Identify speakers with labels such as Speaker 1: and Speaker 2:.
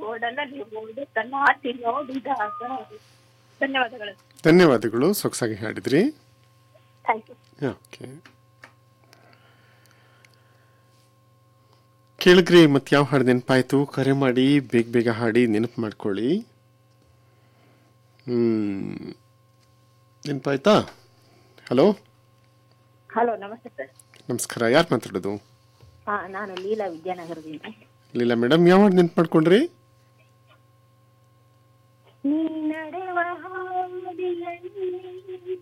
Speaker 1: ಓಡಲಲ್ಲಿ ಓಡುತ್ತ ನಾಟಿ ನೋಡಿದಾಗ ಧನ್ಯವಾದಗಳು
Speaker 2: ಧನ್ಯವಾದಗಳು ಸೊಗಸಾಗಿ ಹಾಡಿದ್ರಿ
Speaker 1: ಥ್ಯಾಂಕ್ ಯು
Speaker 2: ಓಕೆ ಕೇಳಿದ್ರಿ ಮತ್ತೆ ಯಾವ ಹಾಡು ನೆನಪಾಯ್ತು ಕರೆ ಮಾಡಿ ಬೇಗ ಬೇಗ ಹಾಡಿ ನೆನಪು ಮಾಡ್ಕೊಳ್ಳಿ ಹ್ಮ್ ನೆನಪಾಯ್ತಾ ಹಲೋ
Speaker 1: ಹಲೋ ನಮಸ್ತೆ ಸರ್
Speaker 2: ನಮಸ್ಕಾರ ಯಾರು ಮಾತಾಡೋದು
Speaker 1: ಹಾ ನಾನು ಲೀಲಾ ವಿದ್ಯಾನಗರದಿಂದ
Speaker 2: ಲೀಲಾ ಮೇಡಮ್ ಯಾವ ಹಾಡು ನೆನಪು ಮಾಡ್ಕೊಂಡ್ರಿ
Speaker 1: ನೀ ನಡೆವ ಹಾದಿಯಲ್ಲಿ